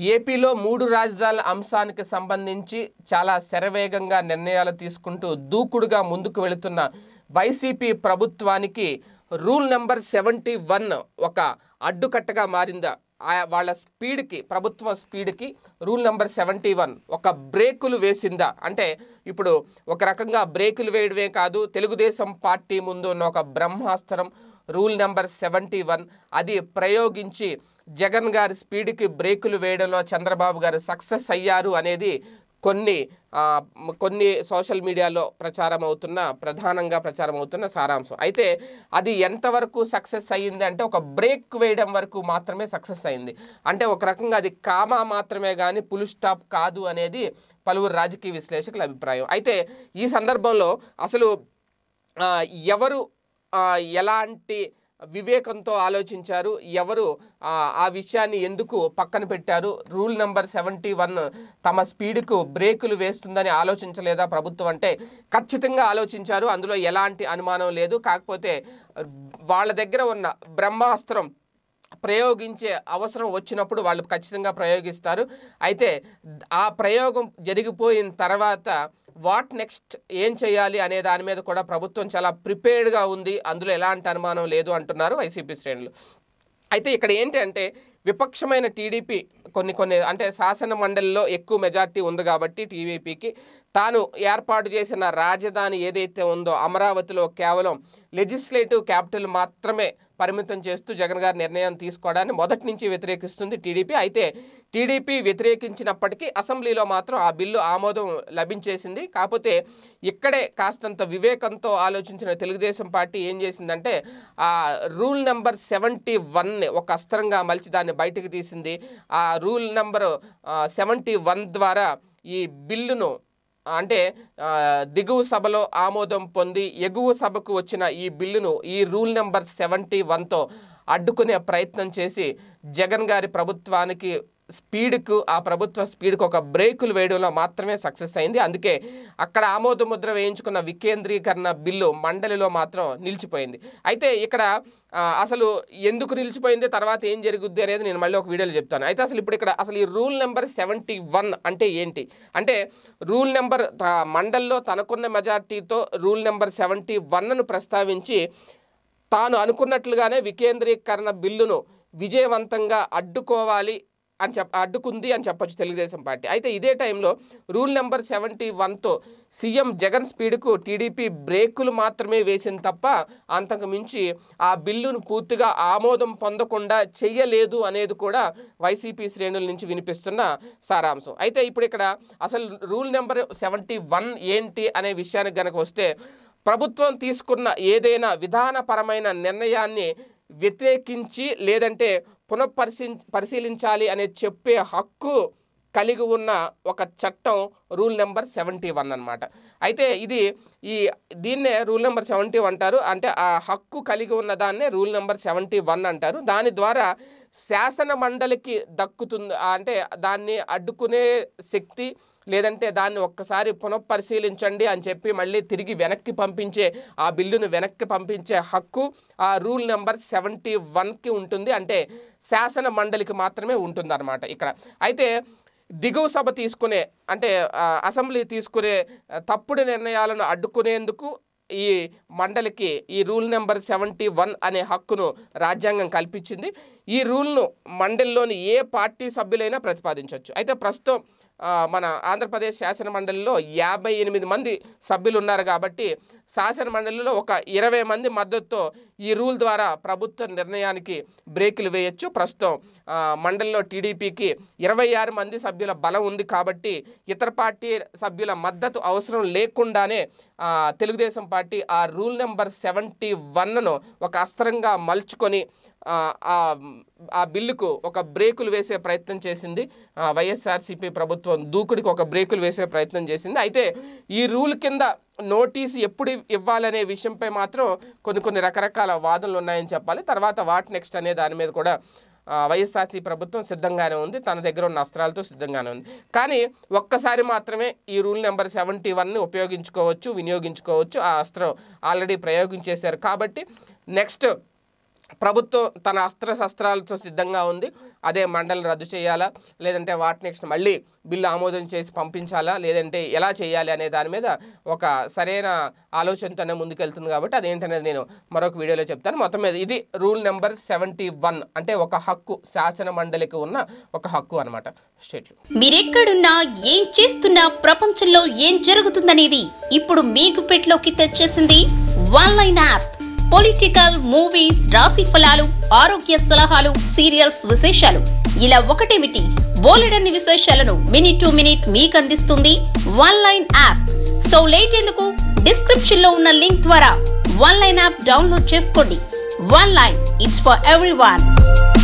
ఏపీలో మూడు రాజధానుల అంశానికి సంబంధించి చాలా శరవేగంగా నిర్ణయాలు తీసుకుంటూ దూకుడుగా ముందుకు వెళుతున్న వైసీపీ ప్రభుత్వానికి రూల్ నెంబర్ సెవెంటీ వన్ ఒక అడ్డుకట్టగా మారిందా ఆ- వాళ్ళ స్పీడ్కి ప్రభుత్వ స్పీడ్కి రూల్ నెంబర్ సెవెంటీ వన్ ఒక బ్రేకులు వేసిందా అంటే ఇప్పుడు ఒక రకంగా బ్రేకులు వేయడమే కాదు తెలుగుదేశం పార్టీ ముందు ఉన్న ఒక బ్రహ్మాస్త్రం రూల్ నెంబర్ సెవెంటీ వన్ అది ప్రయోగించి జగన్ గారి స్పీడ్కి బ్రేకులు వేయడంలో చంద్రబాబు గారు సక్సెస్ అయ్యారు అనేది కొన్ని ఆ, మ్, కొన్ని సోషల్ మీడియాలో ప్రచారం అవుతున్న ప్రధానంగా ప్రచారం అవుతున్న సారాంశం అయితే అది ఎంతవరకు సక్సెస్ అయ్యింది అంటే ఒక బ్రేక్ వేయడం వరకు మాత్రమే సక్సెస్ అయింది అంటే ఒక రకంగా అది కామా మాత్రమే కానీ పుల్ స్టాప్ కాదు అనేది పలువురు రాజకీయ విశ్లేషకుల అభిప్రాయం అయితే ఈ సందర్భంలో అసలు ఆ, ఎవరు ఆ, ఎలాంటి వివేకంతో ఆలోచించారు ఎవరు ఆ, ఆ విషయాన్ని ఎందుకు పక్కన పెట్టారు రూల్ నెంబర్ సెవెంటీ వన్ తమ స్పీడ్కు బ్రేకులు వేస్తుందని ఆలోచించలేదా ప్రభుత్వం అంటే ఖచ్చితంగా ఆలోచించారు అందులో ఎలాంటి అనుమానం లేదు కాకపోతే వాళ్ళ దగ్గర ఉన్న బ్రహ్మాస్త్రం ప్రయోగించే అవసరం వచ్చినప్పుడు వాళ్ళు ఖచ్చితంగా ప్రయోగిస్తారు అయితే ఆ ప్రయోగం జరిగిపోయిన తర్వాత వాట్ నెక్స్ట్ ఏం చేయాలి అనే దాని మీద కూడా ప్రభుత్వం చాలా ప్రిపేర్డ్గా ఉంది అందులో ఎలాంటి అనుమానం లేదు అంటున్నారు వైసీపీ శ్రేణులు అయితే ఇక్కడ ఏంటి అంటే విపక్షమైన టీడీపీ కొన్ని కొన్ని అంటే శాసన మండలిలో ఎక్కువ మెజార్టీ ఉంది కాబట్టి టీడీపీకి తాను ఏర్పాటు చేసిన రాజధాని ఏదైతే ఉందో అమరావతిలో కేవలం లెజిస్లేటివ్ క్యాపిటల్ మాత్రమే పరిమితం చేస్తూ జగన్ గారి నిర్ణయం తీసుకోవడాన్ని మొదటి నుంచి వ్యతిరేకిస్తుంది టీడీపీ అయితే టీడీపీ వ్యతిరేకించినప్పటికీ అసెంబ్లీలో మాత్రం ఆ బిల్లు ఆమోదం లభించేసింది కాకపోతే ఇక్కడే కాస్తంత వివేకంతో ఆలోచించిన తెలుగుదేశం పార్టీ ఏం చేసిందంటే ఆ రూల్ నెంబర్ సెవెంటీ వన్ ఒక అస్త్రంగా మలిచి దాన్ని బయటకు తీసింది ఆ రూల్ నెంబర్ సెవెంటీ వన్ ద్వారా ఈ బిల్లును అంటే ఆ, దిగువ సభలో ఆమోదం పొంది ఎగువ సభకు వచ్చిన ఈ బిల్లును ఈ రూల్ నెంబర్ సెవెంటీ వన్తో అడ్డుకునే ప్రయత్నం చేసి జగన్ గారి ప్రభుత్వానికి స్పీడ్కు ఆ ప్రభుత్వ స్పీడ్కు ఒక బ్రేకులు వేయడంలో మాత్రమే సక్సెస్ అయింది అందుకే అక్కడ ఆమోద ముద్ర వేయించుకున్న వికేంద్రీకరణ బిల్లు మండలిలో మాత్రం నిలిచిపోయింది అయితే ఇక్కడ ఆ, అసలు ఎందుకు నిలిచిపోయింది తర్వాత ఏం జరుగుద్ది అనేది నేను మళ్ళీ ఒక వీడియోలో చెప్తాను అయితే అసలు ఇప్పుడు ఇక్కడ అసలు ఈ రూల్ నెంబర్ సెవెంటీ వన్ అంటే ఏంటి అంటే రూల్ నెంబర్ త- మండల్లో తనకున్న మెజార్టీతో రూల్ నెంబర్ సెవెంటీ వన్ను ప్రస్తావించి తాను అనుకున్నట్లుగానే వికేంద్రీకరణ బిల్లును విజయవంతంగా అడ్డుకోవాలి అని చెప్ప అడ్డుకుంది అని చెప్పొచ్చు తెలుగుదేశం పార్టీ అయితే ఇదే టైంలో రూల్ నెంబర్ సెవెంటీ వన్తో సీఎం జగన్ స్పీడ్కు టీడీపీ బ్రేకులు మాత్రమే వేసింది తప్ప అంతకు మించి ఆ బిల్లును పూర్తిగా ఆమోదం పొందకుండా చెయ్యలేదు అనేది కూడా వైసీపీ శ్రేణుల నుంచి వినిపిస్తున్న సారాంశం అయితే ఇప్పుడు ఇక్కడ అసలు రూల్ నెంబర్ సెవెంటీ వన్ ఏంటి అనే విషయానికి గనక వస్తే ప్రభుత్వం తీసుకున్న ఏదైనా విధానపరమైన నిర్ణయాన్ని వ్యతిరేకించి లేదంటే పునఃపరిశీ పరిశీలించాలి అనే చెప్పే హక్కు కలిగి ఉన్న ఒక చట్టం రూల్ నెంబర్ సెవెంటీ వన్ అనమాట అయితే ఇది ఈ దీన్నే రూల్ నెంబర్ సెవెంటీ అంటారు అంటే ఆ హక్కు కలిగి ఉన్న దాన్నే రూల్ నెంబర్ సెవెంటీ వన్ అంటారు దాని ద్వారా శాసన మండలికి దక్కుతుంది ఆ అంటే దాన్ని అడ్డుకునే శక్తి లేదంటే దాన్ని ఒక్కసారి పునఃపరిశీలించండి అని చెప్పి మళ్ళీ తిరిగి వెనక్కి పంపించే ఆ బిల్లును వెనక్కి పంపించే హక్కు ఆ రూల్ నెంబర్ సెవెంటీ వన్కి ఉంటుంది అంటే శాసన మండలికి మాత్రమే ఉంటుందన్నమాట ఇక్కడ అయితే దిగువ సభ తీసుకునే అంటే ఆ, అసెంబ్లీ తీసుకునే ఆ, తప్పుడు నిర్ణయాలను అడ్డుకునేందుకు ఈ మండలికి ఈ రూల్ నెంబర్ సెవెంటీ వన్ అనే హక్కును రాజ్యాంగం కల్పించింది ఈ రూల్ను మండలిలోని ఏ పార్టీ సభ్యులైనా ప్రతిపాదించవచ్చు అయితే ప్రస్తుతం ఆ, మన ఆంధ్రప్రదేశ్ శాసన మండలిలో యాభై ఎనిమిది మంది సభ్యులు ఉన్నారు కాబట్టి శాసన మండలిలో ఒక ఇరవై మంది మద్దతుతో ఈ రూల్ ద్వారా ప్రభుత్వ నిర్ణయానికి బ్రేకులు వేయొచ్చు ప్రస్తుతం ఆ, మండలిలో టీడీపీకి ఇరవై ఆరు మంది సభ్యుల బలం ఉంది కాబట్టి ఇతర పార్టీ సభ్యుల మద్దతు అవసరం లేకుండానే ఆ, తెలుగుదేశం పార్టీ ఆ రూల్ నెంబర్ సెవెంటీ వన్ను ఒక అస్త్రంగా మలుచుకొని ఆ, ఆ ఆ బిల్లుకు ఒక బ్రేకులు వేసే ప్రయత్నం చేసింది ఆ, వైఎస్ఆర్సీపీ ప్రభుత్వం దూకుడికి ఒక బ్రేకులు వేసే ప్రయత్నం చేసింది అయితే ఈ రూల్ కింద నోటీసు ఎప్పుడు ఇవ్వాలనే విషయంపై మాత్రం కొన్ని కొన్ని రకరకాల వాదనలు ఉన్నాయని చెప్పాలి తర్వాత వాట్ నెక్స్ట్ అనే దాని మీద కూడా ఆ, వైఎస్ఆర్సీ ప్రభుత్వం సిద్ధంగానే ఉంది తన దగ్గర ఉన్న అస్త్రాలతో సిద్ధంగానే ఉంది కానీ ఒక్కసారి మాత్రమే ఈ రూల్ నెంబర్ సెవెంటీ వన్ని ఉపయోగించుకోవచ్చు వినియోగించుకోవచ్చు ఆ అస్త్రం ఆల్రెడీ ప్రయోగించేశారు కాబట్టి నెక్స్ట్ ప్రభుత్వం తన అస్త్ర శస్త్రాలతో సిద్ధంగా ఉంది అదే మండలి రద్దు చేయాలా లేదంటే వాటి నెక్స్ట్ మళ్ళీ బిల్లు ఆమోదం చేసి పంపించాలా లేదంటే ఎలా చేయాలి అనే దాని మీద ఒక సరైన ఆలోచనతోనే ముందుకెళ్తుంది కాబట్టి అదేంటనేది నేను మరొక వీడియోలో చెప్తాను మొత్తం మీద ఇది రూల్ నెంబర్ సెవెంటీ వన్ అంటే ఒక హక్కు శాసన మండలికి ఉన్న ఒక హక్కు అనమాట స్టేట్ మీరెక్కడున్నా ఏం చేస్తున్నా ప్రపంచంలో ఏం జరుగుతుందనేది ఇప్పుడు మీ గుప్పెట్లోకి తెచ్చేసింది one line app political movies రాశి ఫలాలు ఆరోగ్య సలహాలు సీరియల్స్ విశేషాలు ఇలా ఒకటేమిటి బోలెడన్ని విశేషాలను మినిట్ టు మినిట్ మీకు అందిస్తుంది one line app so late ఎందుకు డిస్క్రిప్షన్ లో ఉన్న లింక్ ద్వారా వన్ లైన్ యాప్ డౌన్లోడ్ చేసుకోండి one line it's for every